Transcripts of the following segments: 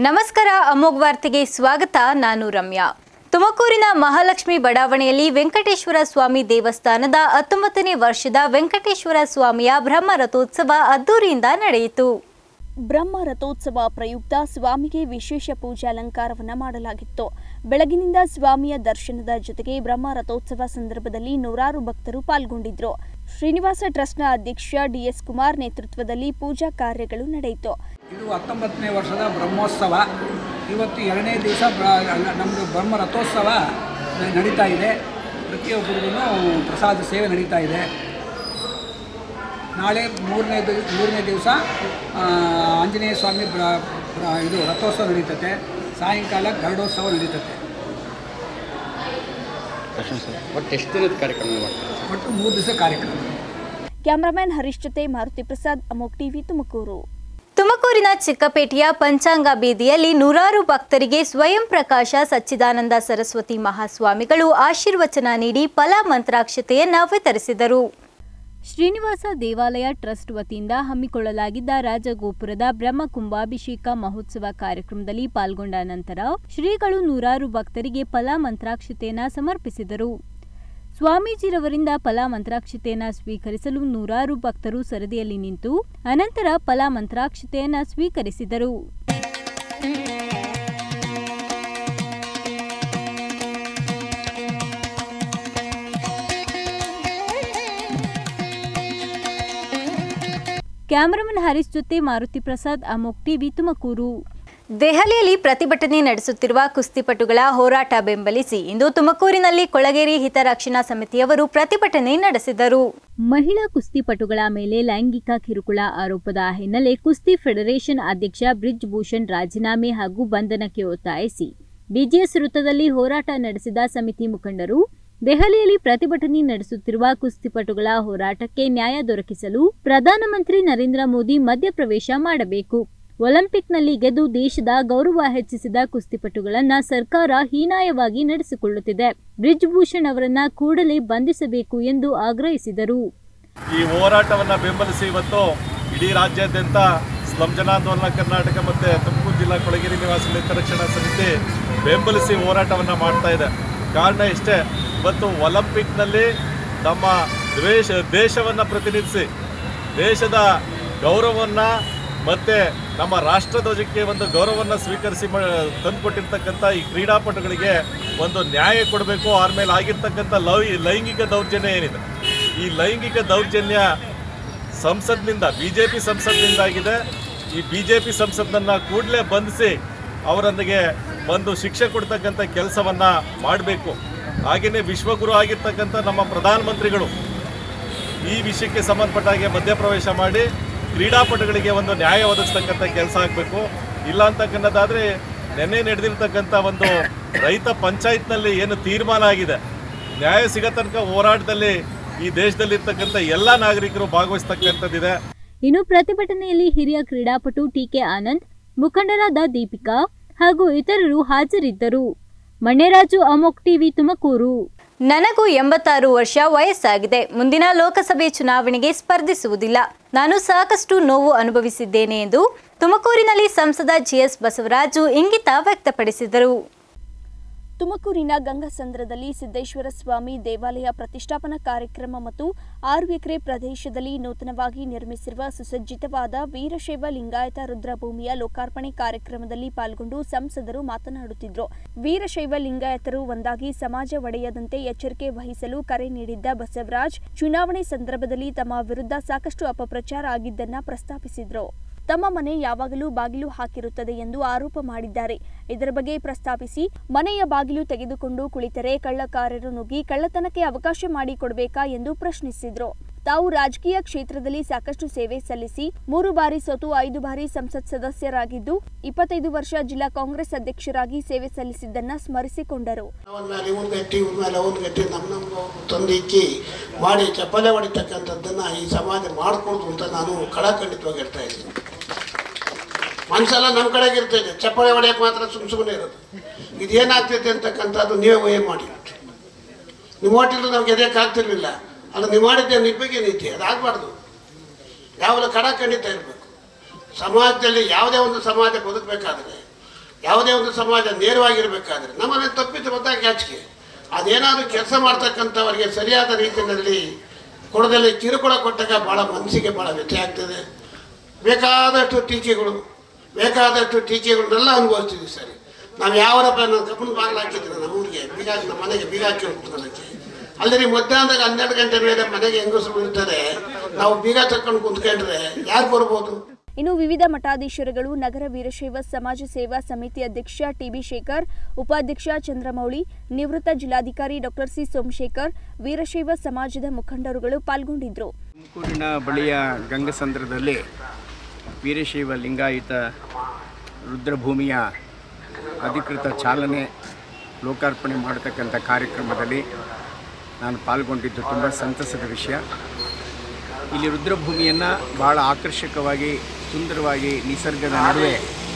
ನಮಸ್ಕಾರ ಅಮೋಘ್ ವಾರ್ತೆಗೆ ಸ್ವಾಗತ ನಾನು ರಮ್ಯಾ ತುಮಕೂರಿನ ಮಹಾಲಕ್ಷ್ಮಿ ಬಡಾವಣೆಯಲ್ಲಿ ವೆಂಕಟೇಶ್ವರ ಸ್ವಾಮಿ ದೇವಸ್ಥಾನದ ಹತ್ತೊಂಬತ್ತನೇ ವರ್ಷದ ವೆಂಕಟೇಶ್ವರ ಸ್ವಾಮಿಯ ಬ್ರಹ್ಮ ರಥೋತ್ಸವ ಅದ್ದೂರಿಯಿಂದ ನಡೆಯಿತು ಬ್ರಹ್ಮ ರಥೋತ್ಸವ ಪ್ರಯುಕ್ತ ಸ್ವಾಮಿಗೆ ವಿಶೇಷ ಪೂಜಾ ಅಲಂಕಾರವನ್ನ ಮಾಡಲಾಗಿತ್ತು ಬೆಳಗಿನಿಂದ ಸ್ವಾಮಿಯ ದರ್ಶನದ ಜೊತೆಗೆ ಬ್ರಹ್ಮ ರಥೋತ್ಸವ ಸಂದರ್ಭದಲ್ಲಿ ನೂರಾರು ಭಕ್ತರು ಪಾಲ್ಗೊಂಡಿದ್ರು ಶ್ರೀನಿವಾಸ ಟ್ರಸ್ಟ್ನ ಅಧ್ಯಕ್ಷ ಡಿಎಸ್ ಕುಮಾರ್ ನೇತೃತ್ವದಲ್ಲಿ ಪೂಜಾ ಕಾರ್ಯಗಳು ನಡೆಯಿತು ಇದು ಹತ್ತೊಂಬತ್ತನೇ ವರ್ಷದ ಬ್ರಹ್ಮೋತ್ಸವ ಇವತ್ತು ಎರಡನೇ ದಿವಸ ಬ್ರ ನಮ್ಮದು ಬ್ರಹ್ಮ ರಥೋತ್ಸವ ನ- ನಡೀತಾ ಇದೆ ಪ್ರತಿಯೊಬ್ಬರಿಗೂ ಪ್ರಸಾದ ಸೇವೆ ನಡೀತಾ ಇದೆ ನಾಳೆ ಮೂರನೇ ದಿವ ಮೂರನೇ ದಿವಸ ಆಂಜನೇಯ ಸ್ವಾಮಿ ಬ್ರ ಬ್ರ- ಇದು ರಥೋತ್ಸವ ನಡೀತತೆ ಸಾಯಂಕಾಲ ಗರುಡೋತ್ಸವ ನಡೀತತೆ ಒಟ್ಟು ಎಷ್ಟು ದಿನದ ಕಾರ್ಯಕ್ರಮ ಮಾಡ್ತಾರೆ ಒಟ್ಟು ಮೂರು ದಿವಸ ಕಾರ್ಯಕ್ರಮ ಕ್ಯಾಮರಾಮ್ಯಾನ್ ಹರೀಶ್ ಜೊತೆ ಮಾರುತಿ ಪ್ರಸಾದ್ ಅಮೋಕ್ ಟಿವಿ ತುಮಕೂರು ತುಮಕೂರಿನ ಚಿಕ್ಕಪೇಟೆಯ ಪಂಚಾಂಗ ಬೀದಿಯಲ್ಲಿ ನೂರಾರು ಭಕ್ತರಿಗೆ ಸ್ವಯಂ ಪ್ರಕಾಶ ಸಚ್ಚಿದಾನಂದ ಸರಸ್ವತಿ ಮಹಾಸ್ವಾಮಿಗಳು ಆಶೀರ್ವಚನ ನೀಡಿ ಫಲ ಮಂತ್ರಾಕ್ಷತೆಯನ್ನ ವಿತರಿಸಿದರು ಶ್ರೀನಿವಾಸ ದೇವಾಲಯ ಟ್ರಸ್ಟ್ ವತಿಯಿಂದ ಹಮ್ಮಿಕೊಳ್ಳಲಾಗಿದ್ದ ರಾಜಗೋಪುರದ ಬ್ರಹ್ಮ ಕುಂಭಾಭಿಷೇಕ ಮಹೋತ್ಸವ ಕಾರ್ಯಕ್ರಮದಲ್ಲಿ ಪಾಲ್ಗೊಂಡ ನಂತರ ಶ್ರೀಗಳು ನೂರಾರು ಭಕ್ತರಿಗೆ ಫಲ ಮಂತ್ರಾಕ್ಷತೆಯನ್ನ ಸಮರ್ಪಿಸಿದರು ಸ್ವಾಮೀಜಿರವರಿಂದ ಫಲ ಮಂತ್ರಾಕ್ಷತೆಯನ್ನ ಸ್ವೀಕರಿಸಲು ನೂರಾರು ಭಕ್ತರು ಸರದಿಯಲ್ಲಿ ನಿಂತು ಅನಂತರ ಫಲ ಮಂತ್ರಾಕ್ಷತೆಯನ್ನ ಸ್ವೀಕರಿಸಿದರು ಕ್ಯಾಮರಾಮನ್ ಹರೀಶ್ ಜೊತೆ ಮಾರುತಿ ಪ್ರಸಾದ್ ಅಮೋಕ್ ಟಿವಿ ತುಮಕೂರು ದೆಹಲಿಯಲ್ಲಿ ಪ್ರತಿಭಟನೆ ನಡೆಸುತ್ತಿರುವ ಕುಸ್ತಿಪಟುಗಳ ಹೋರಾಟ ಬೆಂಬಲಿಸಿ ಇಂದು ತುಮಕೂರಿನಲ್ಲಿ ಕೊಳಗೇರಿ ಹಿತರಕ್ಷಣಾ ಸಮಿತಿಯವರು ಪ್ರತಿಭಟನೆ ನಡೆಸಿದರು ಮಹಿಳಾ ಕುಸ್ತಿಪಟುಗಳ ಮೇಲೆ ಲೈಂಗಿಕ ಕಿರುಕುಳ ಆರೋಪದ ಹಿನ್ನೆಲೆ ಕುಸ್ತಿ ಫೆಡರೇಷನ್ ಅಧ್ಯಕ್ಷ ಬ್ರಿಜ್ ಭೂಷಣ್ ರಾಜೀನಾಮೆ ಹಾಗೂ ಬಂಧನಕ್ಕೆ ಒತ್ತಾಯಿಸಿ ಬಿಜಿಎಸ್ ವೃತ್ತದಲ್ಲಿ ಹೋರಾಟ ನಡೆಸಿದ ಸಮಿತಿ ಮುಖಂಡರು ದೆಹಲಿಯಲ್ಲಿ ಪ್ರತಿಭಟನೆ ನಡೆಸುತ್ತಿರುವ ಕುಸ್ತಿಪಟುಗಳ ಹೋರಾಟಕ್ಕೆ ನ್ಯಾಯ ದೊರಕಿಸಲು ಪ್ರಧಾನಮಂತ್ರಿ ನರೇಂದ್ರ ಮೋದಿ ಮಧ್ಯಪ್ರವೇಶ ಮಾಡಬೇಕು ಒಲಿಂಪಿಕ್ನಲ್ಲಿ ಗೆದ್ದು ದೇಶದ ಗೌರವ ಹೆಚ್ಚಿಸಿದ ಕುಸ್ತಿಪಟುಗಳನ್ನ ಸರ್ಕಾರ ಹೀನಾಯವಾಗಿ ನಡೆಸಿಕೊಳ್ಳುತ್ತಿದೆ ಬ್ರಿಜ್ ಭೂಷಣ್ ಅವರನ್ನ ಕೂಡಲೇ ಬಂಧಿಸಬೇಕು ಎಂದು ಆಗ್ರಹಿಸಿದರು ಈ ಹೋರಾಟವನ್ನು ಬೆಂಬಲಿಸಿ ಇವತ್ತು ಇಡೀ ರಾಜ್ಯಾದ್ಯಂತ ಸ್ಲಂ ಜನಾಂದೋಲನ ಕರ್ನಾಟಕ ಮತ್ತು ತುಮಕೂರು ಜಿಲ್ಲಾ ಕೊಳಗೇರಿ ನಿವಾಸಿಗಳ ಹಿತರಕ್ಷಣಾ ಸಮಿತಿ ಬೆಂಬಲಿಸಿ ಹೋರಾಟವನ್ನು ಮಾಡ್ತಾ ಇದೆ ಕಾರಣ ಇಷ್ಟೇ ಇವತ್ತು ಒಲಿಂಪಿಕ್ನಲ್ಲಿ ನಮ್ಮ ದ್ವೇಷ ದೇಶವನ್ನು ಪ್ರತಿನಿಧಿಸಿ ದೇಶದ ಗೌರವವನ್ನು ಮತ್ತು ನಮ್ಮ ರಾಷ್ಟ್ರಧ್ವಜಕ್ಕೆ ಒಂದು ಗೌರವವನ್ನು ಸ್ವೀಕರಿಸಿ ಮ ತಂದುಕೊಟ್ಟಿರ್ತಕ್ಕಂಥ ಈ ಕ್ರೀಡಾಪಟುಗಳಿಗೆ ಒಂದು ನ್ಯಾಯ ಕೊಡಬೇಕು ಅವ್ರ ಮೇಲೆ ಆಗಿರ್ತಕ್ಕಂಥ ಲೈ ಲೈಂಗಿಕ ದೌರ್ಜನ್ಯ ಏನಿದೆ ಈ ಲೈಂಗಿಕ ದೌರ್ಜನ್ಯ ಸಂಸತ್ನಿಂದ ಬಿ ಜೆ ಪಿ ಸಂಸತ್ನಿಂದ ಆಗಿದೆ ಈ ಬಿ ಜೆ ಪಿ ಸಂಸತ್ತನ್ನು ಕೂಡಲೇ ಬಂಧಿಸಿ ಅವರೊಂದಿಗೆ ಒಂದು ಶಿಕ್ಷೆ ಕೊಡ್ತಕ್ಕಂಥ ಕೆಲಸವನ್ನು ಮಾಡಬೇಕು ಹಾಗೆಯೇ ವಿಶ್ವಗುರು ಆಗಿರ್ತಕ್ಕಂಥ ನಮ್ಮ ಪ್ರಧಾನಮಂತ್ರಿಗಳು ಈ ವಿಷಯಕ್ಕೆ ಸಂಬಂಧಪಟ್ಟ ಹಾಗೆ ಮಧ್ಯಪ್ರವೇಶ ಮಾಡಿ ಕ್ರೀಡಾಪಟುಗಳಿಗೆ ಒಂದು ನ್ಯಾಯ ಒದಗಿಸ್ತಕ್ಕಂಥ ಕೆಲಸ ಆಗಬೇಕು ಇಲ್ಲ ಅಂತಕ್ಕನ್ನೋದಾದರೆ ನೆನ್ನೆ ನಡೆದಿರ್ತಕ್ಕಂಥ ಒಂದು ರೈತ ಪಂಚಾಯತ್ನಲ್ಲಿ ಏನು ತೀರ್ಮಾನ ಆಗಿದೆ ನ್ಯಾಯ ಸಿಗೋ ತನಕ ಹೋರಾಟದಲ್ಲಿ ಈ ದೇಶದಲ್ಲಿರ್ತಕ್ಕಂಥ ಎಲ್ಲ ನಾಗರಿಕರು ಭಾಗವಹಿಸ್ತಕ್ಕಂಥದ್ದಿದೆ ಇನ್ನು ಪ್ರತಿಭಟನೆಯಲ್ಲಿ ಹಿರಿಯ ಕ್ರೀಡಾಪಟು ಟಿಕೆ ಆನಂದ್ ಮುಖಂಡರಾದ ದೀಪಿಕಾ ಹಾಗೂ ಇತರರು ಹಾಜರಿದ್ದರು ಮಣ್ಣೆರಾಜು ಅಮೋಕ್ ಟಿವಿ ತುಮಕೂರು ನನಗೂ ಎಂಬತ್ತಾರು ವರ್ಷ ವಯಸ್ಸಾಗಿದೆ ಮುಂದಿನ ಲೋಕಸಭೆ ಚುನಾವಣೆಗೆ ಸ್ಪರ್ಧಿಸುವುದಿಲ್ಲ ನಾನು ಸಾಕಷ್ಟು ನೋವು ಅನುಭವಿಸಿದ್ದೇನೆ ಎಂದು ತುಮಕೂರಿನಲ್ಲಿ ಸಂಸದ ಜಿಎಸ್ ಬಸವರಾಜು ಇಂಗಿತ ವ್ಯಕ್ತಪಡಿಸಿದರು ತುಮಕೂರಿನ ಗಂಗಸಂದ್ರದಲ್ಲಿ ಸಿದ್ದೇಶ್ವರ ಸ್ವಾಮಿ ದೇವಾಲಯ ಪ್ರತಿಷ್ಠಾಪನಾ ಕಾರ್ಯಕ್ರಮ ಮತ್ತು ಆರು ಎಕರೆ ಪ್ರದೇಶದಲ್ಲಿ ನೂತನವಾಗಿ ನಿರ್ಮಿಸಿರುವ ಸುಸಜ್ಜಿತವಾದ ವೀರಶೈವ ಲಿಂಗಾಯತ ರುದ್ರಭೂಮಿಯ ಲೋಕಾರ್ಪಣೆ ಕಾರ್ಯಕ್ರಮದಲ್ಲಿ ಪಾಲ್ಗೊಂಡು ಸಂಸದರು ಮಾತನಾಡುತ್ತಿದ್ದರು ವೀರಶೈವ ಲಿಂಗಾಯತರು ಒಂದಾಗಿ ಸಮಾಜ ಒಡೆಯದಂತೆ ಎಚ್ಚರಿಕೆ ವಹಿಸಲು ಕರೆ ನೀಡಿದ್ದ ಬಸವರಾಜ್ ಚುನಾವಣೆ ಸಂದರ್ಭದಲ್ಲಿ ತಮ್ಮ ವಿರುದ್ಧ ಸಾಕಷ್ಟು ಅಪಪ್ರಚಾರ ಆಗಿದ್ದನ್ನ ಪ್ರಸ್ತಾಪಿಸಿದ್ರು ತಮ್ಮ ಮನೆ ಯಾವಾಗಲೂ ಬಾಗಿಲು ಹಾಕಿರುತ್ತದೆ ಎಂದು ಆರೋಪ ಮಾಡಿದ್ದಾರೆ ಇದರ ಬಗ್ಗೆ ಪ್ರಸ್ತಾಪಿಸಿ ಮನೆಯ ಬಾಗಿಲು ತೆಗೆದುಕೊಂಡು ಕುಳಿತರೆ ಕಳ್ಳಕಾರರು ನುಗ್ಗಿ ಕಳ್ಳತನಕ್ಕೆ ಅವಕಾಶ ಮಾಡಿಕೊಡಬೇಕಾ ಎಂದು ಪ್ರಶ್ನಿಸಿದ್ರು ತಾವು ರಾಜಕೀಯ ಕ್ಷೇತ್ರದಲ್ಲಿ ಸಾಕಷ್ಟು ಸೇವೆ ಸಲ್ಲಿಸಿ ಮೂರು ಬಾರಿ ಸೋತು ಐದು ಬಾರಿ ಸಂಸತ್ ಸದಸ್ಯರಾಗಿದ್ದು ಇಪ್ಪತ್ತೈದು ವರ್ಷ ಜಿಲ್ಲಾ ಕಾಂಗ್ರೆಸ್ ಅಧ್ಯಕ್ಷರಾಗಿ ಸೇವೆ ಸಲ್ಲಿಸಿದ್ದನ್ನ ಸ್ಮರಿಸಿಕೊಂಡರು ಅವನ ಮೇಲೆ ಇವನ್ ಗಟ್ಟಿ ಇವನ ಮೇಲೆ ಅವನು ಗಟ್ಟಿ ನಮ್ಮ ನಮ್ಗೆ ತಂದು ಇಕ್ಕಿ ಮಾಡಿ ಚಪ್ಪಲೆ ಹೊಡಿತಕ್ಕಂಥದ್ದನ್ನು ಈ ಸಮಾಜ ಮಾಡಿಕೊಡ್ದು ಅಂತ ನಾನು ಕಳಖಂಡಿತವಾಗಿ ಹೇಳ್ತಾ ಇದ್ದೀನಿ ಮನಸ್ಸೆಲ್ಲ ನಮ್ಮ ಕಡೆಗೆ ಇರ್ತೈತೆ ಚಪ್ಪಲೆ ಹೊಡೆಯಕ್ಕೆ ಮಾತ್ರ ಸುಮ್ಮ ಸುಮ್ಮನೆ ಇರೋದು ಇದೇನಾಗ್ತೈತೆ ಅಂತಕ್ಕಂಥದ್ದು ನೀವೇ ವಯ ಮಾಡಿ ನೀವು ಓಟಿಲ್ಲ ನಮ್ಗೆ ಎದೆಯೋಕ್ಕಾಗ್ತಿರ್ಲಿಲ್ಲ ಅದು ನೀವು ಮಾಡಿದ್ದೆ ನಿರ್ಭಗೆ ನೀತಿ ಅದಾಗಬಾರ್ದು ಯಾವಾಗಲೂ ಕಡ ಖಂಡಿತ ಇರಬೇಕು ಸಮಾಜದಲ್ಲಿ ಯಾವುದೇ ಒಂದು ಸಮಾಜ ಬದುಕಬೇಕಾದ್ರೆ ಯಾವುದೇ ಒಂದು ಸಮಾಜ ನೇರವಾಗಿರಬೇಕಾದ್ರೆ ನಮ್ಮನೆ ತಪ್ಪಿತು ಗೊತ್ತಾಗಿ ಆಚೆಗೆ ಅದೇನಾದರೂ ಕೆಲಸ ಮಾಡ್ತಕ್ಕಂಥವರಿಗೆ ಸರಿಯಾದ ರೀತಿಯಲ್ಲಿ ಕೊಡದಲ್ಲಿ ಕಿರುಕುಳ ಕೊಟ್ಟಾಗ ಭಾಳ ಮನಸ್ಸಿಗೆ ಭಾಳ ವ್ಯಥೆ ಆಗ್ತದೆ ಬೇಕಾದಷ್ಟು ಟೀಕೆಗಳು ಬೇಕಾದಷ್ಟು ಟೀಕೆಗಳನ್ನೆಲ್ಲ ಅನುಭವಿಸ್ತೀವಿ ಸರಿ ನಾವು ಯಾವರಪ್ಪ ನನ್ನ ಕಪ್ಪನ ಬಾಗಿಲು ಹಾಕಿದ್ರೆ ನಮ್ಮ ಊರಿಗೆ ಬೀಗ ಹಾಕಿ- ನಮ್ಮ ಮನೆಗೆ ಬೀಗ ಹಾಕಿ ಕುತ್ಕೊಳ್ಳೋಕ್ಕೆ ಅಲ್ಲಿ ಮಧ್ಯಾಹ್ನದಾಗ ಹನ್ನೆರಡು ಗಂಟೆ ಮೇಲೆ ಮನೆಗೆ ಹೆಂಗಸರು ಇರ್ತಾರೆ ನಾವು ಬೀಗ ತಕೊಂಡು ಕುಂತ್ಕೊಂಡ್ರೆ ಯಾರು ಬರ್ಬೋದು ಇನ್ನು ವಿವಿಧ ಮಠಾಧೀಶರುಗಳು ನಗರ ವೀರಶೈವ ಸಮಾಜ ಸೇವಾ ಸಮಿತಿ ಅಧ್ಯಕ್ಷ ಟಿಬಿ ಶೇಖರ್ ಉಪಾಧ್ಯಕ್ಷ ಚಂದ್ರಮೌಳಿ ನಿವೃತ್ತ ಜಿಲ್ಲಾಧಿಕಾರಿ ಡಾಕ್ಟರ್ ಸಿ ಸೋಮಶೇಖರ್ ವೀರಶೈವ ಸಮಾಜದ ಮುಖಂಡರುಗಳು ಪಾಲ್ಗೊಂಡಿದ್ದರು ತುಮಕೂರಿನ ಬಳಿಯ ಗಂಗಸಂದ್ರದಲ್ಲಿ ವೀರಶೈವ ಲಿಂಗಾಯತ ರುದ್ರಭೂಮಿಯ ಅಧಿಕೃತ ಚಾಲನೆ ಲೋಕಾರ್ಪಣೆ ಮಾಡತಕ್ಕಂಥ ಕಾರ್ಯಕ್ರಮದಲ್ಲಿ ನಾನು ಪಾಲ್ಗೊಂಡಿದ್ದು ತುಂಬ ಸಂತಸದ ವಿಷಯ ಇಲ್ಲಿ ರುದ್ರಭೂಮಿಯನ್ನು ಭಾಳ ಆಕರ್ಷಕವಾಗಿ ಸುಂದರವಾಗಿ ನಿಸರ್ಗದ ನಡುವೆ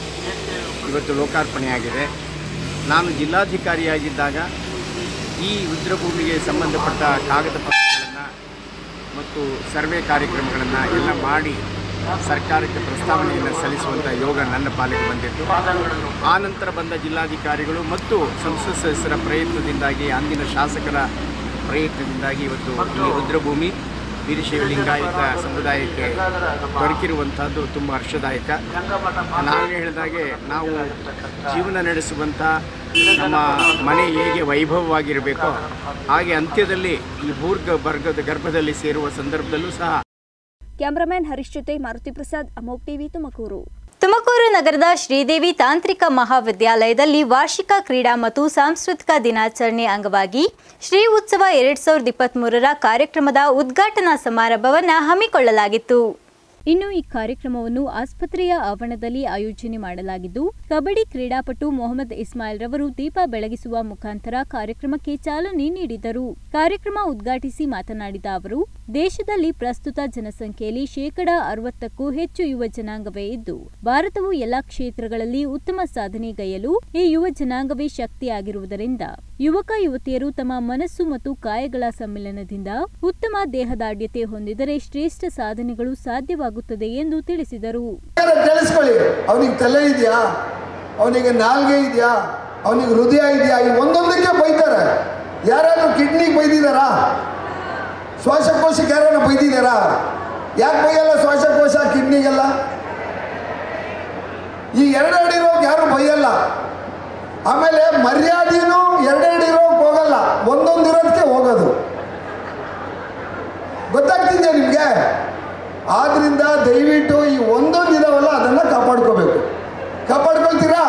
ಇವತ್ತು ಲೋಕಾರ್ಪಣೆಯಾಗಿದೆ ನಾನು ಜಿಲ್ಲಾಧಿಕಾರಿಯಾಗಿದ್ದಾಗ ಈ ರುದ್ರಭೂಮಿಗೆ ಸಂಬಂಧಪಟ್ಟ ಕಾಗದ ಪತ್ರಗಳನ್ನು ಮತ್ತು ಸರ್ವೆ ಕಾರ್ಯಕ್ರಮಗಳನ್ನು ಎಲ್ಲ ಮಾಡಿ ಸರ್ಕಾರಕ್ಕೆ ಪ್ರಸ್ತಾವನೆಯನ್ನು ಸಲ್ಲಿಸುವಂಥ ಯೋಗ ನನ್ನ ಪಾಲಿಗೆ ಬಂದಿತ್ತು ಆ ನಂತರ ಬಂದ ಜಿಲ್ಲಾಧಿಕಾರಿಗಳು ಮತ್ತು ಸಂಸತ್ ಸದಸ್ಯರ ಪ್ರಯತ್ನದಿಂದಾಗಿ ಅಂದಿನ ಶಾಸಕರ ಪ್ರಯತ್ನದಿಂದಾಗಿ ಇವತ್ತು ಈ ರುದ್ರಭೂಮಿ ವೀರಶೈವ ಲಿಂಗಾಯತ ಸಮುದಾಯಕ್ಕೆ ದೊರಕಿರುವಂಥದ್ದು ತುಂಬ ಹರ್ಷದಾಯಕ ನಾನು ಹೇಳಿದಾಗೆ ನಾವು ಜೀವನ ನಡೆಸುವಂಥ ನಮ್ಮ ಮನೆ ಹೇಗೆ ವೈಭವವಾಗಿರಬೇಕೋ ಹಾಗೆ ಅಂತ್ಯದಲ್ಲಿ ಈ ಭೂರ್ಗ ವರ್ಗದ ಗರ್ಭದಲ್ಲಿ ಸೇರುವ ಸಂದರ್ಭದಲ್ಲೂ ಸಹ ಕ್ಯಾಮರಾಮ್ಯಾನ್ ಹರೀಶ್ ಜೊತೆ ಮಾರುತಿ ಪ್ರಸಾದ್ ಅಮೋಕ್ ಟಿವಿ ತುಮಕೂರು ತುಮಕೂರು ನಗರದ ಶ್ರೀದೇವಿ ತಾಂತ್ರಿಕ ಮಹಾವಿದ್ಯಾಲಯದಲ್ಲಿ ವಾರ್ಷಿಕ ಕ್ರೀಡಾ ಮತ್ತು ಸಾಂಸ್ಕೃತಿಕ ದಿನಾಚರಣೆ ಅಂಗವಾಗಿ ಶ್ರೀ ಉತ್ಸವ ಎರಡ್ ಸಾವಿರದ ಇಪ್ಪತ್ತ್ಮೂರರ ಕಾರ್ಯಕ್ರಮದ ಉದ್ಘಾಟನಾ ಸಮಾರಂಭವನ್ನು ಹಮ್ಮಿಕೊಳ್ಳಲಾಗಿತ್ತು ಇನ್ನು ಈ ಕಾರ್ಯಕ್ರಮವನ್ನು ಆಸ್ಪತ್ರೆಯ ಆವರಣದಲ್ಲಿ ಆಯೋಜನೆ ಮಾಡಲಾಗಿದ್ದು ಕಬಡ್ಡಿ ಕ್ರೀಡಾಪಟು ಮೊಹಮ್ಮದ್ ಇಸ್ಮಾಯಿಲ್ ರವರು ದೀಪ ಬೆಳಗಿಸುವ ಮುಖಾಂತರ ಕಾರ್ಯಕ್ರಮಕ್ಕೆ ಚಾಲನೆ ನೀಡಿದರು ಕಾರ್ಯಕ್ರಮ ಉದ್ಘಾಟಿಸಿ ಮಾತನಾಡಿದ ಅವರು ದೇಶದಲ್ಲಿ ಪ್ರಸ್ತುತ ಜನಸಂಖ್ಯೆಯಲ್ಲಿ ಶೇಕಡಾ ಅರವತ್ತಕ್ಕೂ ಹೆಚ್ಚು ಯುವ ಜನಾಂಗವೇ ಇದ್ದು ಭಾರತವು ಎಲ್ಲಾ ಕ್ಷೇತ್ರಗಳಲ್ಲಿ ಉತ್ತಮ ಸಾಧನೆಗೈಯಲು ಈ ಯುವ ಜನಾಂಗವೇ ಶಕ್ತಿಯಾಗಿರುವುದರಿಂದ ಯುವಕ ಯುವತಿಯರು ತಮ್ಮ ಮನಸ್ಸು ಮತ್ತು ಕಾಯಗಳ ಸಮ್ಮಿಲನದಿಂದ ಉತ್ತಮ ದೇಹದಾಢ್ಯತೆ ಹೊಂದಿದರೆ ಶ್ರೇಷ್ಠ ಸಾಧನೆಗಳು ಸಾಧ್ಯವಾಗುತ್ತದೆ ಎಂದು ತಿಳಿಸಿದರು ಕೇಳಿಸ್ಕೊಳ್ಳಿ ಅವನಿಗೆ ತಲೆ ಇದೆಯಾ ಅವನಿಗೆ ನಾಲ್ಗೆ ಇದೆಯಾ ಅವನಿಗೆ ಹೃದಯ ಇದೆಯಾ ಈ ಒಂದೊಂದಕ್ಕೆ ಬೈತಾರೆ ಯಾರಾದ್ರೂ ಕಿಡ್ನಿಗೆ ಬೈದಿದ್ದಾರಾ ಶ್ವಾಸಕೋಶಕ್ಕೆ ಯಾರನ್ನ ಬೈದಿದ್ದಾರಾ ಯಾಕೆ ಬೈಯಲ್ಲ ಶ್ವಾಸಕೋಶ ಕಿಡ್ನಿಗೆಲ್ಲ ಈ ಎರಡೆರಡಿರೋಕೆ ಯಾರು ಬೈಯಲ್ಲ ಆಮೇಲೆ ಮರ್ಯಾದೆನೂ ಎರಡೆರಡಿರೋಕೆ ಹೋಗಲ್ಲ ಒಂದೊಂದಿರೋದಕ್ಕೆ ಹೋಗೋದು ಗೊತ್ತಾಗ್ತಿದೆಯಾ ನಿಮಗೆ ಆದ್ರಿಂದ ದಯವಿಟ್ಟು ಈ ಒಂದೊಂದು ಇದಾವಲ್ಲ ಅದನ್ನು ಕಾಪಾಡ್ಕೋಬೇಕು ಕಾಪಾಡ್ಕೊಳ್ತೀರಾ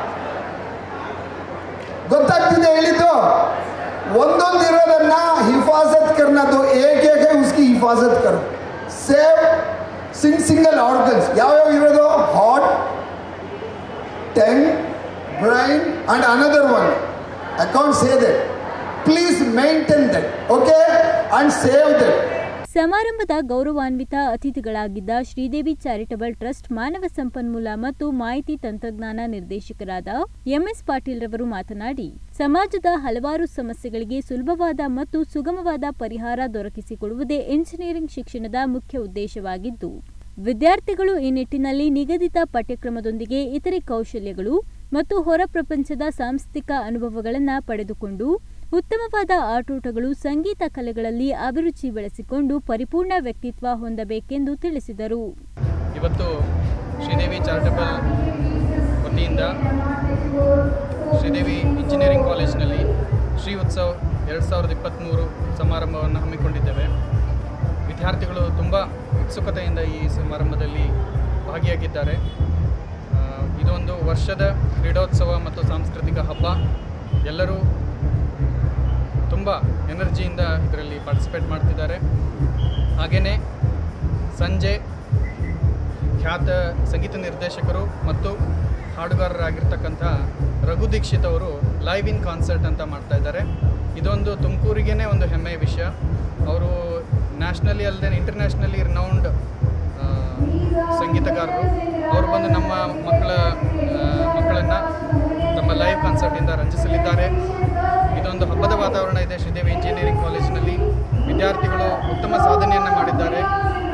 ಗೊತ್ತಾಗ್ತಿದೆ ಹೇಳಿದ್ದು ಒಂದೊಂದು ಇರೋದನ್ನ ಹಿಫಾಜತ್ ಕರ್ನದು ಏಕ್ ಏಕೆ ಉಸ್ಕಿ ಹಿಫಾಜತ್ ಕರ್ ಸೇವ್ ಸಿಂಗ್ ಸಿಂಗಲ್ ಆರ್ಗನ್ಸ್ ಯಾವ್ಯಾವ ಇರೋದು ಹಾರ್ಟ್ ಟೆಂಗ್ brain and another one account say that please maintain that okay and save that ಸಮಾರಂಭದ ಗೌರವಾನ್ವಿತ ಅತಿಥಿಗಳಾಗಿದ್ದ ಶ್ರೀದೇವಿ ಚಾರಿಟಬಲ್ ಟ್ರಸ್ಟ್ ಮಾನವ ಸಂಪನ್ಮೂಲ ಮತ್ತು ಮಾಹಿತಿ ತಂತ್ರಜ್ಞಾನ ನಿರ್ದೇಶಕರಾದ ಎಂಎಸ್ ಪಾಟೀಲ್ ರವರು ಮಾತನಾಡಿ ಸಮಾಜದ ಹಲವಾರು ಸಮಸ್ಯೆಗಳಿಗೆ ಸುಲಭವಾದ ಮತ್ತು ಸುಗಮವಾದ ಪರಿಹಾರ ದೊರಕಿಸಿಕೊಡುವುದೇ ಎಂಜಿನಿಯರಿಂಗ್ ಶಿಕ್ಷಣದ ಮುಖ್ಯ ಉದ್ದೇಶವಾಗಿದ್ದು ವಿದ್ಯಾರ್ಥಿಗಳು ಈ ನಿಟ್ಟಿನಲ್ಲಿ ನಿಗದಿತ ಪಠ್ಯಕ್ರಮದೊಂದಿಗೆ ಇತರೆ ಕೌಶಲ್ಯಗಳು ಮತ್ತು ಹೊರ ಪ್ರಪಂಚದ ಸಾಂಸ್ಥಿಕ ಅನುಭವಗಳನ್ನು ಪಡೆದುಕೊಂಡು ಉತ್ತಮವಾದ ಆಟೋಟಗಳು ಸಂಗೀತ ಕಲೆಗಳಲ್ಲಿ ಅಭಿರುಚಿ ಬೆಳೆಸಿಕೊಂಡು ಪರಿಪೂರ್ಣ ವ್ಯಕ್ತಿತ್ವ ಹೊಂದಬೇಕೆಂದು ತಿಳಿಸಿದರು ಇವತ್ತು ಶ್ರೀದೇವಿ ಚಾರಿಟಬಲ್ ವತಿಯಿಂದ ಶ್ರೀದೇವಿ ಇಂಜಿನಿಯರಿಂಗ್ ಕಾಲೇಜಿನಲ್ಲಿ ಶ್ರೀ ಉತ್ಸವ್ ಎರಡು ಸಾವಿರದ ಇಪ್ಪತ್ತ್ಮೂರು ಸಮಾರಂಭವನ್ನು ಹಮ್ಮಿಕೊಂಡಿದ್ದೇವೆ ವಿದ್ಯಾರ್ಥಿಗಳು ತುಂಬ ಉತ್ಸುಕತೆಯಿಂದ ಈ ಸಮಾರಂಭದಲ್ಲಿ ಭಾಗಿಯಾಗಿದ್ದಾರೆ ಆ, ಇದೊಂದು ವರ್ಷದ ಕ್ರೀಡೋತ್ಸವ ಮತ್ತು ಸಾಂಸ್ಕೃತಿಕ ಹಬ್ಬ ಎಲ್ಲರೂ ತುಂಬ ಎನರ್ಜಿಯಿಂದ ಇದರಲ್ಲಿ ಪಾರ್ಟಿಸಿಪೇಟ್ ಮಾಡ್ತಿದ್ದಾರೆ ಹಾಗೆಯೇ ಸಂಜೆ ಖ್ಯಾತ ಸಂಗೀತ ನಿರ್ದೇಶಕರು ಮತ್ತು ಹಾಡುಗಾರರಾಗಿರ್ತಕ್ಕಂಥ ರಘು ದೀಕ್ಷಿತ್ ಅವರು ಲೈವ್ ಇನ್ ಕಾನ್ಸರ್ಟ್ ಅಂತ ಮಾಡ್ತಾ ಇದ್ದಾರೆ ಇದೊಂದು ತುಮಕೂರಿಗೇ ಒಂದು ಹೆಮ್ಮೆಯ ವಿಷಯ ಅವರು ನ್ಯಾಷನಲಿ ಅಲ್ಲದೆ ಇಂಟರ್ನ್ಯಾಷನಲಿ ರಿನೌಂಡ್ ಸಂಗೀತಗಾರರು ಅವರು ಬಂದು ನಮ್ಮ ಮಕ್ಕಳ ಮಕ್ಕಳನ್ನು ತಮ್ಮ ಲೈವ್ ಕಾನ್ಸರ್ಟಿಂದ ರಂಜಿಸಲಿದ್ದಾರೆ ಇದೊಂದು ಹಬ್ಬದ ವಾತಾವರಣ ಇದೆ ಶ್ರೀದೇವಿ ಇಂಜಿನಿಯರಿಂಗ್ ಕಾಲೇಜಿನಲ್ಲಿ ವಿದ್ಯಾರ್ಥಿಗಳು ಉತ್ತಮ ಸಾಧನೆಯನ್ನು ಮಾಡಿದ್ದಾರೆ ರಿಸಲ್ಟ್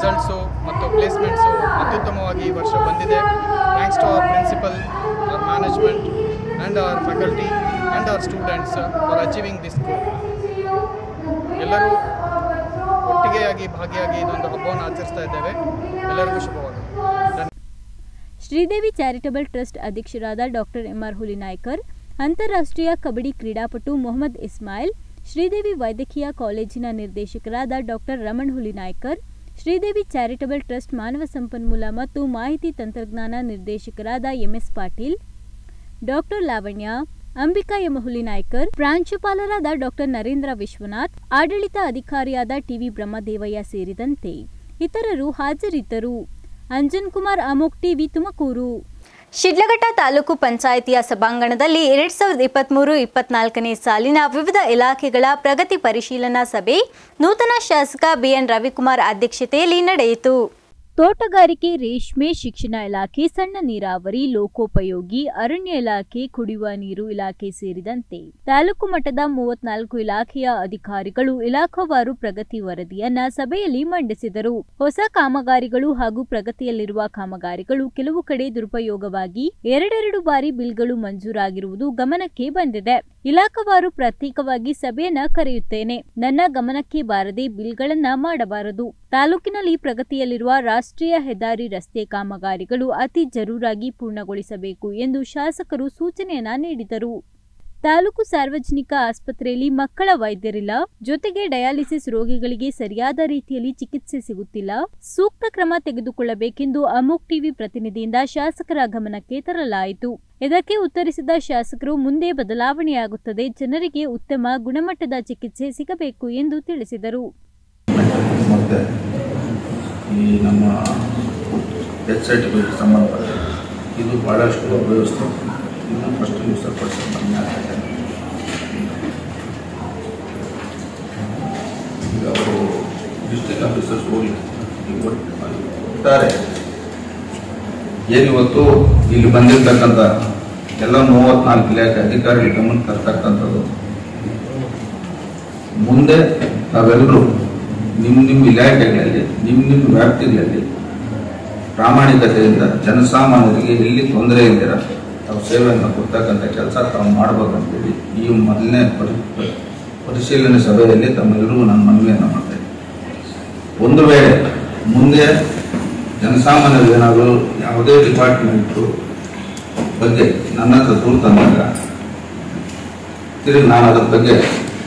ರಿಸಲ್ಟ್ಸು ಮತ್ತು ಪ್ಲೇಸ್ಮೆಂಟ್ಸು ಅತ್ಯುತ್ತಮವಾಗಿ ಈ ವರ್ಷ ಬಂದಿದೆ thanks to our principal our management and our faculty and our students for achieving this goal ಎಲ್ಲರೂ ಒಟ್ಟಿಗೆಯಾಗಿ ಭಾಗಿಯಾಗಿ ಇದೊಂದು ಹಬ್ಬವನ್ನು ಆಚರಿಸ್ತಾ ಇದ್ದೇವೆ ಎಲ್ಲರಿಗೂ ಶುಭವಾಗಲಿ ಧನ್ಯವಾದ ಶ್ರೀದೇವಿ ಚಾರಿಟಬಲ್ ಟ್ರಸ್ಟ್ ಅಧ್ಯಕ್ಷರಾದ ಡಾಕ್ಟರ್ ಎಂಆರ್ ಹುಲಿನಾಯ್ಕರ್ ಅಂತಾರಾಷ್ಟ್ರೀಯ ಕಬಡ್ಡಿ ಕ್ರೀಡಾಪಟು ಮೊಹಮ್ಮದ್ ಇಸ್ಮಾಯಿಲ್ ಶ್ರೀದೇವಿ ವೈದ್ಯಕೀಯ ಕಾಲೇಜಿನ ನಿರ್ದೇಶಕರಾದ doctor Raman Hulinaikar Sridevi charitable trust ಮಾನವ ಸಂಪನ್ಮೂಲ ಮತ್ತು ಮಾಹಿತಿ ತಂತ್ರಜ್ಞಾನ ನಿರ್ದೇಶಕರಾದ M S Patil doctor Lavanya Ambika M Hulinaikar ಪ್ರಾಂಶುಪಾಲರಾದ ಡಾಕ್ಟರ್ ನರೇಂದ್ರ ವಿಶ್ವನಾಥ್ ಆಡಳಿತ ಅಧಿಕಾರಿಯಾದ ಟಿವಿ ಬ್ರಹ್ಮದೇವಯ್ಯ ಸೇರಿದಂತೆ ಇತರರು ಹಾಜರಿದ್ದರು ಅಂಜನ್ ಕುಮಾರ್ ಅಮೋಕ್ ಟಿವಿ ತುಮಕೂರು ಶಿಡ್ಲಘಟ್ಟ ತಾಲೂಕು ಪಂಚಾಯಿತಿಯ ಸಭಾಂಗಣದಲ್ಲಿ ಎರಡ್ ಸಾವಿರದ ಇಪ್ಪತ್ತ್ಮೂರು ಇಪ್ಪತ್ನಾಲ್ಕನೇ ಸಾಲಿನ ವಿವಿಧ ಇಲಾಖೆಗಳ ಪ್ರಗತಿ ಪರಿಶೀಲನಾ ಸಭೆ ನೂತನ ಶಾಸಕ ಬಿಎನ್ ರವಿಕುಮಾರ್ ಅಧ್ಯಕ್ಷತೆಯಲ್ಲಿ ನಡೆಯಿತು ತೋಟಗಾರಿಕೆ ರೇಷ್ಮೆ ಶಿಕ್ಷಣ ಇಲಾಖೆ ಸಣ್ಣ ನೀರಾವರಿ ಲೋಕೋಪಯೋಗಿ ಅರಣ್ಯ ಇಲಾಖೆ ಕುಡಿಯುವ ನೀರು ಇಲಾಖೆ ಸೇರಿದಂತೆ ತಾಲೂಕು ಮಟ್ಟದ ಮೂವತ್ನಾಲ್ಕು ಇಲಾಖೆಯ ಅಧಿಕಾರಿಗಳು ಇಲಾಖಾವಾರು ಪ್ರಗತಿ ವರದಿಯನ್ನ ಸಭೆಯಲ್ಲಿ ಮಂಡಿಸಿದರು ಹೊಸ ಕಾಮಗಾರಿಗಳು ಹಾಗೂ ಪ್ರಗತಿಯಲ್ಲಿರುವ ಕಾಮಗಾರಿಗಳು ಕೆಲವು ಕಡೆ ದುರುಪಯೋಗವಾಗಿ ಎರಡೆರಡು ಬಾರಿ ಬಿಲ್ಗಳು ಮಂಜೂರಾಗಿರುವುದು ಗಮನಕ್ಕೆ ಬಂದಿದೆ ಇಲಾಖಾವಾರು ಪ್ರತ್ಯೇಕವಾಗಿ ಸಭೆಯನ್ನ ಕರೆಯುತ್ತೇನೆ ನನ್ನ ಗಮನಕ್ಕೆ ಬಾರದೆ ಬಿಲ್ಗಳನ್ನ ಮಾಡಬಾರದು ತಾಲೂಕಿನಲ್ಲಿ ಪ್ರಗತಿಯಲ್ಲಿರುವ ರಾಷ್ಟ್ರೀಯ ಹೆದ್ದಾರಿ ರಸ್ತೆ ಕಾಮಗಾರಿಗಳು ಅತಿ ಜರೂರಾಗಿ ಪೂರ್ಣಗೊಳಿಸಬೇಕು ಎಂದು ಶಾಸಕರು ಸೂಚನೆಯನ್ನ ನೀಡಿದರು ತಾಲೂಕು ಸಾರ್ವಜನಿಕ ಆಸ್ಪತ್ರೆಯಲ್ಲಿ ಮಕ್ಕಳ ವೈದ್ಯರಿಲ್ಲ ಜೊತೆಗೆ ಡಯಾಲಿಸಿಸ್ ರೋಗಿಗಳಿಗೆ ಸರಿಯಾದ ರೀತಿಯಲ್ಲಿ ಚಿಕಿತ್ಸೆ ಸಿಗುತ್ತಿಲ್ಲ ಸೂಕ್ತ ಕ್ರಮ ತೆಗೆದುಕೊಳ್ಳಬೇಕೆಂದು ಅಮೋಕ್ ಟಿವಿ ಪ್ರತಿನಿಧಿಯಿಂದ ಶಾಸಕರ ಗಮನಕ್ಕೆ ತರಲಾಯಿತು ಇದಕ್ಕೆ ಉತ್ತರಿಸಿದ ಶಾಸಕರು ಮುಂದೆ ಬದಲಾವಣೆಯಾಗುತ್ತದೆ ಜನರಿಗೆ ಉತ್ತಮ ಗುಣಮಟ್ಟದ ಚಿಕಿತ್ಸೆ ಸಿಗಬೇಕು ಎಂದು ತಿಳಿಸಿದರು ಮತ್ತು ಈ ನಮ್ಮ ಡೆತ್ ಸರ್ಟಿಫಿಕೇಟ್ ಸಂಬಂಧಪಟ್ಟ ಇದು ಭಾಳಷ್ಟು ವ್ಯವಸ್ಥೆ ಇದು ಫಸ್ಟ್ ಯೂಸರ್ ಪರ್ಸನ್ ಕಮ್ಮಿ ಆಗ್ತದೆ ಈಗ ಅವರು ಡಿಸ್ಟ್ರಿಕ್ಟ್ ಆಫೀಸರ್ಸ್ ಹೋಗಿ ಈಗ ಒಟ್ಟು- ಒಟ್ಟಾರೆ ಏನಿವತ್ತು ಇಲ್ಲಿ ಬಂದಿರತಕ್ಕಂಥ ಎಲ್ಲ ಮೂವತ್ನಾಲ್ಕು ಇಲಾಖೆ ಅಧಿಕಾರಿಗಳ ಗಮನ ತರ್ತಕ್ಕಂಥದ್ದು ಮುಂದೆ ತಾವೆಲ್ಲರೂ ನಿಮ್ಮ ನಿಮ್ಮ ಇಲಾಖೆಗಳಲ್ಲಿ ನಿಮ್ಮ ನಿಮ್ಮ ವ್ಯಾಪ್ತಿಗಳಲ್ಲಿ ಪ್ರಾಮಾಣಿಕತೆಯಿಂದ ಜನಸಾಮಾನ್ಯರಿಗೆ ಎಲ್ಲಿ ತೊಂದರೆ ಇದ್ದೀರ ತಾವು ಸೇವೆಯನ್ನು ಕೊಡ್ತಕ್ಕಂಥ ಕೆಲಸ ತಾವು ಮಾಡ್ಬೇಕಂತೇಳಿ ಈ ಮೊದಲನೇ ಪರಿ ಪರಿಶೀಲನೆ ಸಭೆಯಲ್ಲಿ ತಮ್ಮೆಲ್ಲರಿಗೂ ನಾನು ಮನವಿಯನ್ನು ಮಾಡ್ತೇನೆ ಒಂದು ವೇಳೆ ಮುಂದೆ ಜನಸಾಮಾನ್ಯರು ಏನಾದರೂ ಯಾವುದೇ ಡಿಪಾರ್ಟ್ಮೆಂಟು ಬಗ್ಗೆ ನನ್ನ ಹತ್ರ ದೂರು ತಂದಾಗ ತಿರುಗಿ ನಾನು ಅದ್ರ ಬಗ್ಗೆ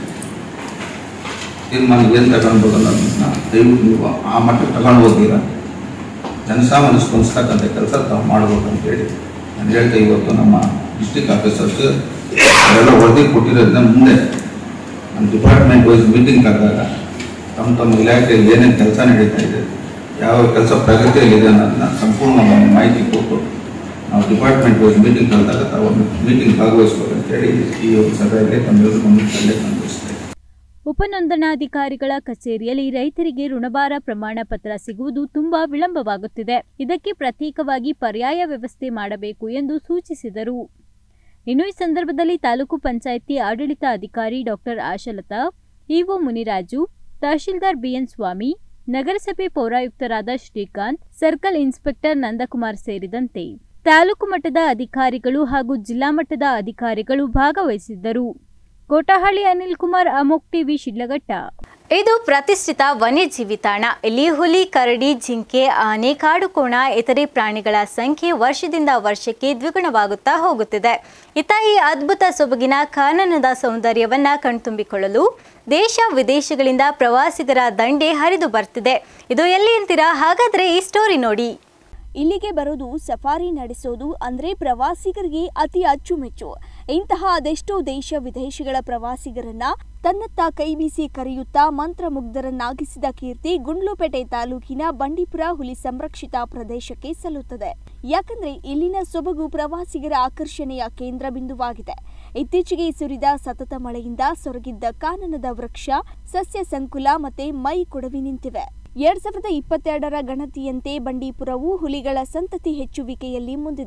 ತೀರ್ಮಾನ ಏನು ತಗೊಳ್ಬೋದು ಅನ್ನೋದನ್ನ ದಯವಿಟ್ಟು ನೀವು ಆ ಮಟ್ಟಕ್ಕೆ ತಗೊಂಡು ಹೋಗ್ತೀರಾ ಜನಸಾಮಾನ್ಯ ಸ್ಪಂದಿಸ್ತಕ್ಕಂಥ ಕೆಲಸ ತಾವು ಮಾಡ್ಬೇಕು ಅಂತೇಳಿ ನಾನು ಹೇಳ್ತಾ ಇವತ್ತು ನಮ್ಮ ಡಿಸ್ಟಿಕ್ ಆಫೀಸರ್ಸ್ ಅವರೆಲ್ಲ ವರದಿ ಕೊಟ್ಟಿರೋದನ್ನ ಮುಂದೆ ನಮ್ಮ ಡಿಪಾರ್ಟ್ಮೆಂಟ್ ವೈಸ್ ಮೀಟಿಂಗ್ ಕರೆದಾಗ ತಮ್ಮ ತಮ್ಮ ಇಲಾಖೆಯಲ್ಲಿ ಏನೇನು ಕೆಲಸ ನಡೀತಾ ಇದೆ ಯಾವ ಕೆಲಸ ಪ್ರಗತಿಯಲ್ಲಿದೆ ಅನ್ನೋದನ್ನ ಸಂಪೂರ್ಣ ನಮಗೆ ಮಾಹಿತಿ ಕೊಟ್ಟು ನಾವು ಡಿಪಾರ್ಟ್ಮೆಂಟ್ ವೈಸ್ ಮೀಟಿಂಗ್ ಕರೆದಾಗ ತಾವು ಮೀಟಿಂಗ್ ಭಾಗವಹಿಸ್ಬೇಕು ಅಂತೇಳಿ ಈ ಒಂದು ಸಭೆಯಲ್ಲಿ ತಮ್ಮೆಲ್ಲರೂ ಗಮನಿಸಲೇ ಅನಿಸ್ತೇನೆ ಉಪನೋಂದಣಾಧಿಕಾರಿಗಳ ಕಚೇರಿಯಲ್ಲಿ ರೈತರಿಗೆ ಋಣಭಾರ ಪ್ರಮಾಣ ಪತ್ರ ಸಿಗುವುದು ತುಂಬಾ ವಿಳಂಬವಾಗುತ್ತಿದೆ ಇದಕ್ಕೆ ಪ್ರತ್ಯೇಕವಾಗಿ ಪರ್ಯಾಯ ವ್ಯವಸ್ಥೆ ಮಾಡಬೇಕು ಎಂದು ಸೂಚಿಸಿದರು ಇನ್ನು ಈ ಸಂದರ್ಭದಲ್ಲಿ ತಾಲೂಕು ಪಂಚಾಯಿತಿ ಆಡಳಿತ ಅಧಿಕಾರಿ doctor Ashalata E O Muniraju tahsildar B N Swamy ನಗರಸಭೆ ಪೌರಾಯುಕ್ತರಾದ ಶ್ರೀಕಾಂತ್ ಸರ್ಕಲ್ ಇನ್ಸ್ಪೆಕ್ಟರ್ ನಂದಕುಮಾರ್ ಸೇರಿದಂತೆ ತಾಲೂಕು ಮಟ್ಟದ ಅಧಿಕಾರಿಗಳು ಹಾಗೂ ಜಿಲ್ಲಾ ಮಟ್ಟದ ಅಧಿಕಾರಿಗಳು ಭಾಗವಹಿಸಿದ್ದರು ಕೋಟಹಳ್ಳಿ ಅನಿಲ್ ಕುಮಾರ್ ಅಮೋಕ್ ಟಿವಿ ಶಿಡ್ಲಘಟ್ಟ ಇದು ಪ್ರತಿಷ್ಠಿತ ವನ್ಯಜೀವಿ ತಾಣ ಇಲ್ಲಿ ಹುಲಿ ಕರಡಿ ಜಿಂಕೆ ಆನೆ ಕಾಡುಕೋಣ ಇತರೆ ಪ್ರಾಣಿಗಳ ಸಂಖ್ಯೆ ವರ್ಷದಿಂದ ವರ್ಷಕ್ಕೆ ದ್ವಿಗುಣವಾಗುತ್ತಾ ಹೋಗುತ್ತಿದೆ ಇತ್ತ ಈ ಅದ್ಭುತ ಸೊಬಗಿನ ಕಾನನದ ಸೌಂದರ್ಯವನ್ನ ಕಣ್ತುಂಬಿಕೊಳ್ಳಲು ದೇಶ ವಿದೇಶಗಳಿಂದ ಪ್ರವಾಸಿಗರ ದಂಡೆ ಹರಿದು ಬರ್ತಿದೆ ಇದು ಎಲ್ಲಿ ಅಂತೀರಾ ಹಾಗಾದ್ರೆ ಈ ಸ್ಟೋರಿ ನೋಡಿ ಇಲ್ಲಿಗೆ ಬರೋದು ಸಫಾರಿ ನಡೆಸೋದು ಅಂದ್ರೆ ಪ್ರವಾಸಿಗರಿಗೆ ಅತಿ ಅಚ್ಚುಮೆಚ್ಚು ಇಂತಹ ಅದೆಷ್ಟೋ ದೇಶ ವಿದೇಶಗಳ ಪ್ರವಾಸಿಗರನ್ನ ತನ್ನತ್ತ ಕೈ ಬೀಸಿ ಕರೆಯುತ್ತಾ ಮಂತ್ರಮುಗ್ಧರನ್ನಾಗಿಸಿದ ಕೀರ್ತಿ ಗುಂಡ್ಲುಪೇಟೆ ತಾಲೂಕಿನ ಬಂಡೀಪುರ ಹುಲಿ ಸಂರಕ್ಷಿತ ಪ್ರದೇಶಕ್ಕೆ ಸಲ್ಲುತ್ತದೆ ಯಾಕಂದ್ರೆ ಇಲ್ಲಿನ ಸೊಬಗು ಪ್ರವಾಸಿಗರ ಆಕರ್ಷಣೆಯ ಕೇಂದ್ರ ಬಿಂದುವಾಗಿದೆ ಇತ್ತೀಚೆಗೆ ಸುರಿದ ಸತತ ಮಳೆಯಿಂದ ಸೊರಗಿದ್ದ ಕಾನನದ ವೃಕ್ಷ ಸಸ್ಯ ಸಂಕುಲ ಮತ್ತೆ ಮೈ ಕೊಡವಿ ನಿಂತಿವೆ ಎರಡ್ ಸಾವಿರದ ಇಪ್ಪತ್ತೆರಡರ ಗಣತಿಯಂತೆ ಬಂಡೀಪುರವು ಹುಲಿಗಳ ಸಂತತಿ ಹೆಚ್ಚುವಿಕೆಯಲ್ಲಿ ಮುಂದಿದೆ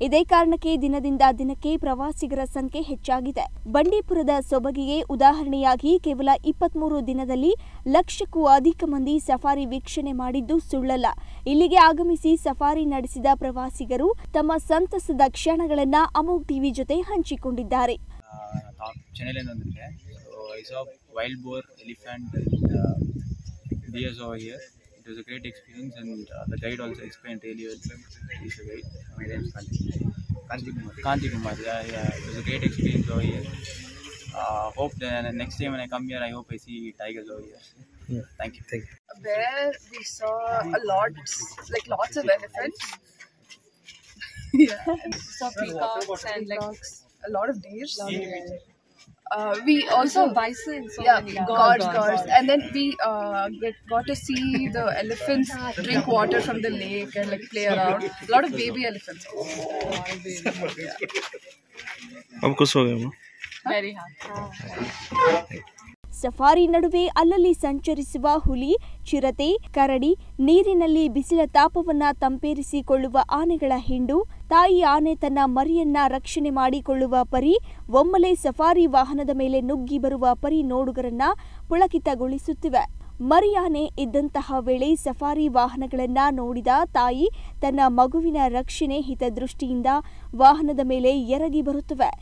ಇದೇ ಕಾರಣಕ್ಕೆ ದಿನದಿಂದ ದಿನಕ್ಕೆ ಪ್ರವಾಸಿಗರ ಸಂಖ್ಯೆ ಹೆಚ್ಚಾಗಿದೆ ಬಂಡೀಪುರದ ಸೊಬಗಿಗೆ ಉದಾಹರಣೆಯಾಗಿ ಕೇವಲ ಇಪ್ಪತ್ಮೂರು ದಿನದಲ್ಲಿ ಲಕ್ಷಕ್ಕೂ ಅಧಿಕ ಮಂದಿ ಸಫಾರಿ ವೀಕ್ಷಣೆ ಮಾಡಿದ್ದು ಸುಳ್ಳಲ್ಲ ಇಲ್ಲಿಗೆ ಆಗಮಿಸಿ ಸಫಾರಿ ನಡೆಸಿದ ಪ್ರವಾಸಿಗರು ತಮ್ಮ ಸಂತಸದ ಕ್ಷಣಗಳನ್ನ ಅಮೋಘ್ ಟಿವಿ ಜೊತೆ ಹಂಚಿಕೊಂಡಿದ್ದಾರೆ ಚೆನ್ನೈಲಿಂದ ಬಂದಿದ್ದೆ so I saw wild boar elephant bears over here it was a great experience and the guide also explain really well is a guide my name Kanti Kumar Kanti Kumar it was a great experience over here hope next time when I come here I hope I see tigers over here thank you thank you There we saw a lot, like lots of elephants. yeah, and we saw peacocks and like a lot of deers. Uh, we also bison, so yeah, many gods, gods. gods, and then we uh, get got to see the elephants drink water from the lake and like play around. A lot of baby elephants. Yeah. अब खुश हो गए हम Very happy. Safari ನಡುವೆ ಅಲ್ಲಲ್ಲಿ ಸಂಚರಿಸುವ ಹುಲಿ ಚಿರತೆ ಕರಡಿ ನೀರಿನಲ್ಲಿ ಬಿಸಿಲ ತಾಪವನ್ನ ತಂಪೇರಿಸಿಕೊಳ್ಳುವ ಆನೆಗಳ ಹಿಂಡು ತಾಯಿ ಆನೆ ತನ್ನ ಮರಿಯನ್ನ ರಕ್ಷಣೆ ಮಾಡಿಕೊಳ್ಳುವ ಪರಿ ಒಮ್ಮೆಲೆ ಸಫಾರಿ ವಾಹನದ ಮೇಲೆ ನುಗ್ಗಿ ಬರುವ ಪರಿ ನೋಡುಗರನ್ನ ಪುಳಕಿತಗೊಳಿಸುತ್ತಿವೆ ಮರಿಯಾನೆ ಇದ್ದಂತಹ ವೇಳೆ ಸಫಾರಿ ವಾಹನಗಳನ್ನ ನೋಡಿದ ತಾಯಿ ತನ್ನ ಮಗುವಿನ ರಕ್ಷಣೆ ಹಿತದೃಷ್ಟಿಯಿಂದ ವಾಹನದ ಮೇಲೆ ಎರಗಿ ಬರುತ್ತವೆ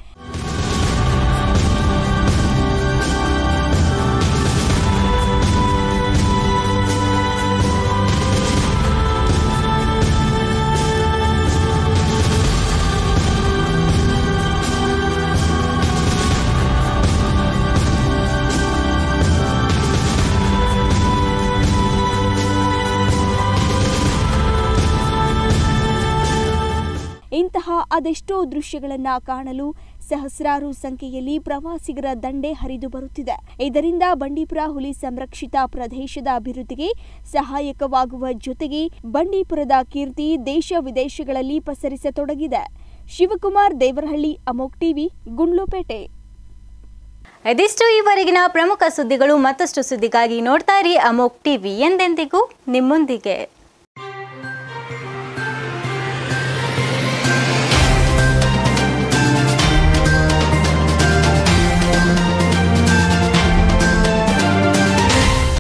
ಇಂತಹ ಅದೆಷ್ಟೋ ದೃಶ್ಯಗಳನ್ನ ಕಾಣಲು ಸಹಸ್ರಾರು ಸಂಖ್ಯೆಯಲ್ಲಿ ಪ್ರವಾಸಿಗರ ದಂಡೆ ಹರಿದು ಬರುತ್ತಿದೆ ಇದರಿಂದ ಬಂಡೀಪುರ ಹುಲಿ ಸಂರಕ್ಷಿತ ಪ್ರದೇಶದ ಅಭಿವೃದ್ಧಿಗೆ ಸಹಾಯಕವಾಗುವ ಜೊತೆಗೆ ಬಂಡೀಪುರದ ಕೀರ್ತಿ ದೇಶ ವಿದೇಶಗಳಲ್ಲಿ ಪಸರಿಸತೊಡಗಿದೆ ಶಿವಕುಮಾರ್ ದೇವರಹಳ್ಳಿ ಅಮೋಕ್ ಟಿವಿ ಗುಂಡ್ಲುಪೇಟೆ ಇದಿಷ್ಟು ಈವರೆಗಿನ ಪ್ರಮುಖ ಸುದ್ದಿಗಳು ಮತ್ತಷ್ಟು ಸುದ್ದಿಗಾಗಿ ನೋಡ್ತಾ ಇರಿ ಅಮೋಕ್ ಟಿವಿ ಎಂದೆಂದಿಗೂ ನಿಮ್ಮೊಂದಿಗೆ